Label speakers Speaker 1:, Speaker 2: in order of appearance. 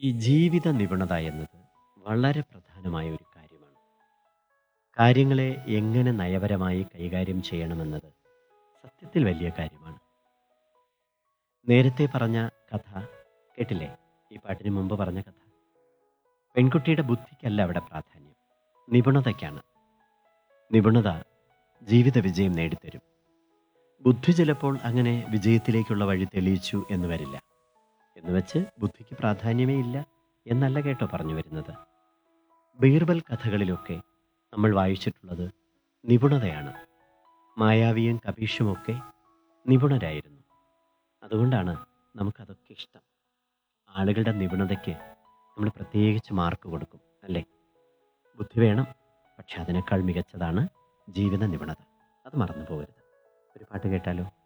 Speaker 1: ഈ ജീവിത നിപുണത എന്നത് വളരെ പ്രധാനമായ ഒരു കാര്യമാണ്. കാര്യങ്ങളെ എങ്ങനെ നയപരമായി കൈകാര്യം ചെയ്യണമെന്നത് സത്യത്തിൽ വലിയ കാര്യമാണ്. നേരത്തെ പറഞ്ഞ കഥ കേട്ടില്ലേ? ഈ പാട്ടിന് മുമ്പ് പറഞ്ഞ കഥ. പെൺകുട്ടിയുടെ ബുദ്ധിക്കല്ല അവിടെ പ്രാധാന്യം. നിപുണതയ്ക്കാണ്. നിപുണത ജീവിത വിജയം നേടിത്തരും. ബുദ്ധി ചിലപ്പോൾ അങ്ങനെ വിജയത്തിലേക്കുള്ള വഴി തെളിയിച്ചു എന്ന് വരില്ല. എന്നുവച്ച് ബുദ്ധിക്ക് പ്രാധാന്യമേ ഇല്ല എന്നല്ല കേട്ടോ പറഞ്ഞു വരുന്നത്. ബീർബൽ കഥകളിലൊക്കെ നമ്മൾ വായിച്ചിട്ടുള്ളത് നിപുണതയാണ്. മായാവിയും കപീഷുമൊക്കെ നിപുണരായിരുന്നു. അതുകൊണ്ടാണ് നമുക്കതൊക്കെ ഇഷ്ടം. ആളുകളുടെ നിപുണതയ്ക്ക് നമ്മൾ പ്രത്യേകിച്ച് മാർക്ക് കൊടുക്കും. അല്ലേ? ബുദ്ധി വേണം. പക്ഷെ അതിനേക്കാൾ മികച്ചതാണ് ജീവിത നിപുണത. അത് മറന്നു പോകരുത്. ഒരു പാട്ട് കേട്ടാലോ?